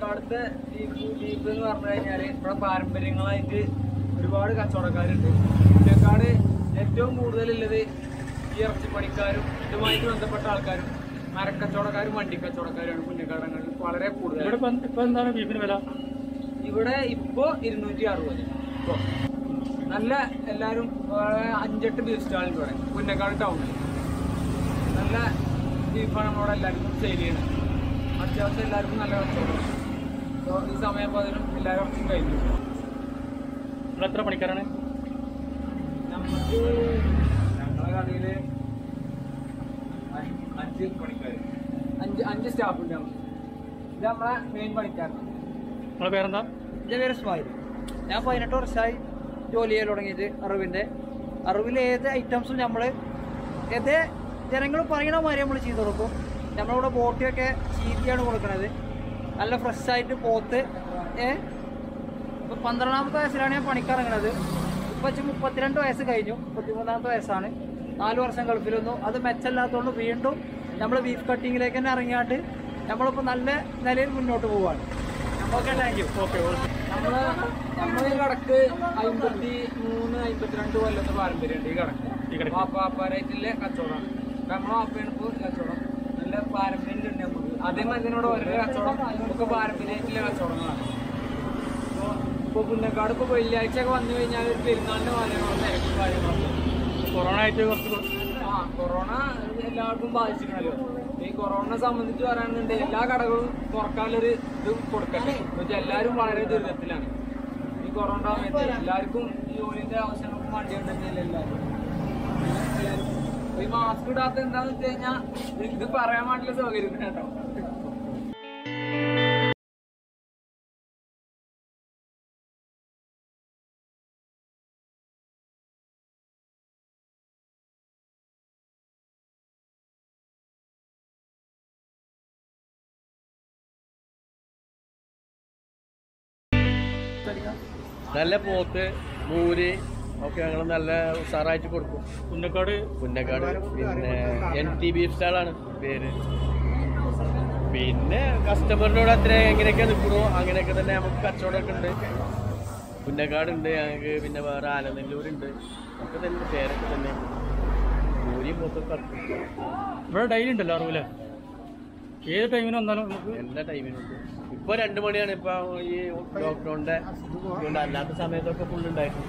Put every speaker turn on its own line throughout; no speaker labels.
പുന്നക്കാടത്തെ beef beef എന്ന് പറഞ്ഞു കഴിഞ്ഞാല് ഇവിടെ പാരമ്പര്യങ്ങളായിട്ട് ഒരുപാട് കച്ചവടക്കാരുണ്ട് പുന്നക്കാട് ഏറ്റവും കൂടുതലുള്ളത് ഈ ഇറച്ചിപ്പണിക്കാരും ഇതുമായിട്ട് ബന്ധപ്പെട്ട ആൾക്കാരും മരക്കച്ചവടക്കാരും വണ്ടി കച്ചവടക്കാരുമാണ് പുന്നക്കാടങ്ങളിൽ വളരെ
ഇവിടെ
കൂടുതൽ
ഇപ്പൊ ഇപ്പൊ എന്താണ് ബീഫിന് വില
ഇവിടെ ഇപ്പോ ഇരുന്നൂറ്റി അറുപത് ഇപ്പോ നല്ല എല്ലാരും ഏർ അഞ്ചെട്ട് ബീഫ് സ്റ്റാളുണ്ട് ഇവിടെ പുന്നക്കാട് ടൗണിൽ നല്ല ബീഫാണ് നമ്മളവിടെ എല്ലാവർക്കും സെയിൽ ചെയ്യണത് അത്യാവശ്യം എല്ലാവർക്കും നല്ല കച്ചവടം സോ ഈ സമയം അതിനും എല്ലാവരും കുറച്ചും കഴിഞ്ഞു
ഇവിടെ എത്ര പണിക്കാരാണ്
നമുക്ക് ഞങ്ങളെ കടയില് അഞ്ച് അഞ്ച് പണിക്കാർ അഞ്ച് അഞ്ച് സ്റ്റാഫ് ഉണ്ട് നമുക്ക് ഇത് നമ്മളെ മെയിൻ പണിക്കാരൻ
നിങ്ങളെ പേരെന്താ
എൻ്റെ പേര് സ്മൈൽ ഞാൻ പതിനെട്ട് വർഷമായി ജോലി ചെയ്യൽ തുടങ്ങിയിട്ട് അറിവിൻ്റെ അറിവിൽ ഏത് ഐറ്റംസും നമ്മൾ ഏത് ജനങ്ങൾ പറയണ മാതിരി നമ്മൾ ചെയ്ത് കൊടുക്കും നമ്മളിവിടെ ബോട്ടിയൊക്കെ ചീറ്റിയാണ് കൊടുക്കുന്നത് നല്ല ഫ്രഷായിട്ട് പോത്ത് ഏ ഇപ്പം പന്ത്രണ്ടാമത്തെ വയസ്സിലാണ് ഞാൻ പണിക്കിറങ്ങണത് ഇപ്പം വെച്ച് മുപ്പത്തിരണ്ട് വയസ്സ് കഴിഞ്ഞു മുപ്പത്തിമൂന്നാമത്തെ വയസ്സാണ് നാല് വർഷം ഗൾഫിലൊന്നും അത് മെച്ചമില്ലാത്തതുകൊണ്ട് വീണ്ടും നമ്മൾ ബീഫ് കട്ടിങ്ങിലേക്ക് തന്നെ ഇറങ്ങിയാണ്ട് നമ്മളിപ്പോൾ നല്ല നിലയിൽ മുന്നോട്ട് പോവുകയാണ് okay thank you
okay okay
നമ്മള് നമ്മളെ ഈ കടക്ക് അമ്പത്തി മൂന്ന് അമ്പത്തിരണ്ട് കൊല്ലത്തെ പാരമ്പര്യമുണ്ട് ഈ
ഈ
കടക്ക്
കടക്ക്.
വാപ്പാപ്പാരായിട്ടുള്ള കച്ചവടമാണ് നമ്മളെ വാപ്പയാണ് ഇപ്പോൾ കച്ചവടം നല്ല പാരമ്പര്യം ഉണ്ട് നമുക്ക് അതേമാതിരി തന്നെ ഇവിടെ ഓരോ കച്ചവടം ഒക്കെ പാരമ്പര്യമായിട്ടുള്ള കച്ചവടങ്ങളാണ് ഇപ്പോൾ ഇപ്പോൾ പുന്നക്കാട് ഇപ്പോൾ വെള്ളിയാഴ്ച ഒക്കെ വന്നു കഴിഞ്ഞാൽ ഒരു പെരുന്നാളിൻ്റെ കാര്യങ്ങളോ തിരക്കും കാര്യങ്ങളൊക്കെ
കൊറോണ ആയിട്ട് കുറച്ച്
ആ കൊറോണ എല്ലാവർക്കും ബാധിച്ചിട്ടുണ്ടല്ലോ ഈ കൊറോണയെ സംബന്ധിച്ച് പറയുകയാണെന്നുണ്ടെങ്കിൽ എല്ലാ കടകളും തുറക്കാനുള്ളൊരു ഇത് കൊടുക്കട്ടെ എന്നുവെച്ചാൽ എല്ലാവരും വളരെ ദുരിതത്തിലാണ് ഈ കൊറോണ സമയത്ത് എല്ലാവർക്കും ഈ ജോലിന്റെ ആവശ്യങ്ങൾക്കും വണ്ടി ഉണ്ടെന്നില്ല എല്ലാവരും എല്ലാവരും ഈ മാസ്ക് ഇടാത്ത എന്താന്ന് വെച്ച് കഴിഞ്ഞാൽ ഇത് പറയാൻ വേണ്ടിയുള്ള സൗകര്യം കേട്ടോ
നല്ല പോത്ത് മൂര് ഒക്കെ ഞങ്ങൾ നല്ല ഉഷാറായിട്ട് കൊടുക്കും
പുന്നക്കാട്
പുന്നക്കാട് പിന്നെ എൻ ടി ബീഫ് സ്റ്റാളാണ് പേര് പിന്നെ കസ്റ്റമറിനോട് അത്ര എങ്ങനെയൊക്കെ നിൽക്കണോ അങ്ങനെയൊക്കെ തന്നെ നമുക്ക് കച്ചവടമൊക്കെ ഉണ്ട് പുന്നക്കാട് ഉണ്ട് ഞങ്ങൾക്ക് പിന്നെ വേറെ ആലനെല്ലൂരുണ്ട് ഒക്കെ തന്നെ പേരൊക്കെ തന്നെ മൂരിയും പോത്തൊക്കെ ഇറക്കും.
ഇവിടെ ഡെയിലി ഉണ്ടല്ലോ അറിവില്ലേ ഏത് ടൈമിന് വന്നാലും നമുക്ക്
എല്ലാ ടൈമിനുണ്ട് ഇപ്പൊ രണ്ടു മണിയാണ് ഇപ്പൊ ഈ ലോക്ക്ഡൌണിന്റെ ഇതുകൊണ്ട് അല്ലാത്ത സമയത്തൊക്കെ ഫുൾ ഉണ്ടായിരുന്നു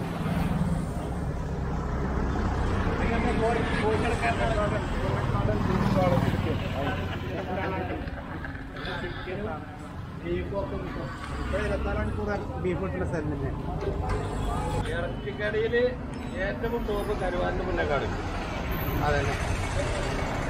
ഇറച്ചിക്കടയില് ഏറ്റവും ടോപ്പ് കരുവാറിന്റെ മുന്നേക്കാട്